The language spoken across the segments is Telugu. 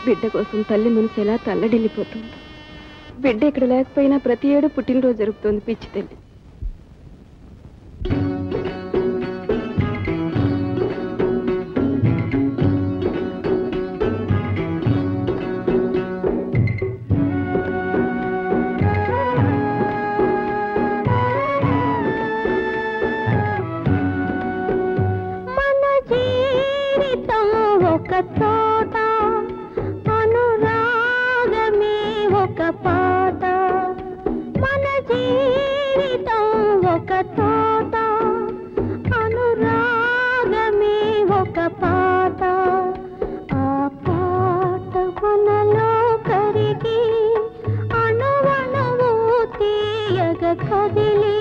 బిడ్డ కోసం తల్లి మనసు ఎలా తల్లడిల్లిపోతుంది బిడ్డ ఇక్కడ లేకపోయినా ప్రతి ఏడు పుట్టినరోజు జరుపుతోంది పిచ్చి తల్లి మన జీవితం ఒక తోట అనురాగమే ఒక పాట మన జీవితం ఒక తోట అనురాగమే ఒక పాట ఆ పాట మనలో కరిగి అణువణువు తీయగ కదిలి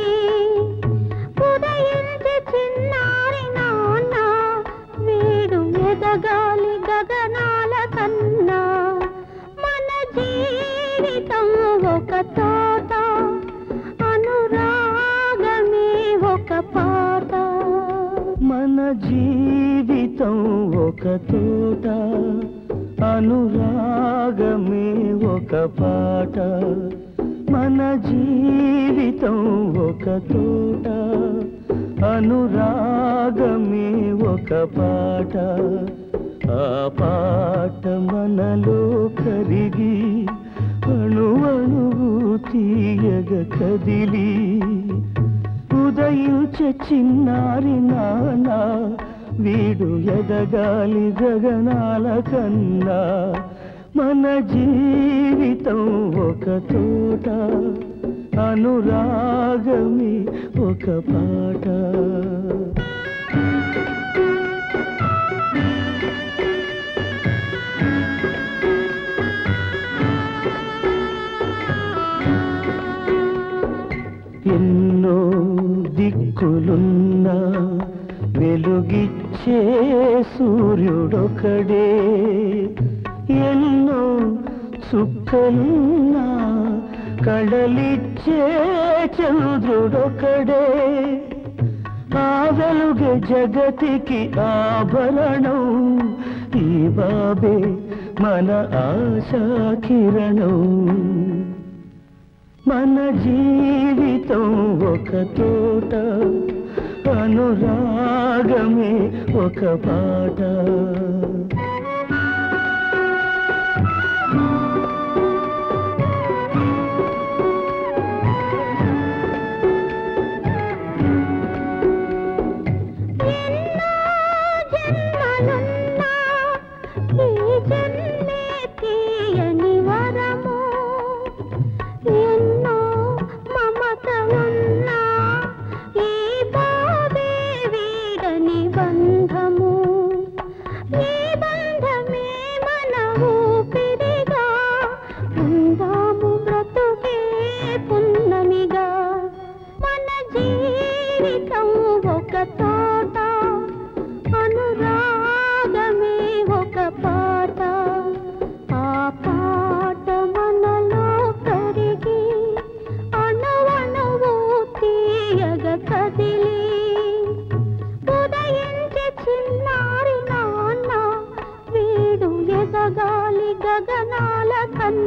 ఉదయించే చిన్నారి నాన్న వీడు ఎదగాలి గగనాల కన్నా మన జీవితం ఒక తోట అనురాగమే ఒక పాట మన జీవితం ఒక తోట అనురాగమే ఒక పాట మన జీవితం ఒక తోట అనురాగమే ఒక పాట ఆ పాట మనలో కరిగి అణువణువు తీయగ కదిలి ఉదయించే చిన్నారి నాన్న వీడు ఎదగాలి గగనాల కన్నా మన జీవితం ఒక తోట అనురాగమే ఒక పాట ఎన్నో దిక్కులున్నా వెలుగిచ్చే సూర్యుడొకడే ఎన్నో చుక్కలున్నా కడలిచ్చే చంద్రుడొకడే ఆ వెలుగే జగతికి ఆభరణం ఈ బాబే మన ఆశా కిరణం మన జీవితం ఒక తోట అనురాగమే ఒక పాట జన్మలున్నా ఈ జన్మే తీయని వరము ఎన్నో మమతలున్నా ఈ బాబే వీడని బంధము ఈ బంధమే మన ఊపిరిగా ఉందాము బ్రతుకే పున్నమిగా మన జీవితం ఒక తోట అనురాగమే ఒక పాట ఆ పాట మనలో కరిగి అణువణువు తీయగ కదిలి ఉదయించే చిన్నారి నాన్న వీడు ఎదగాలి గగనాల కన్నా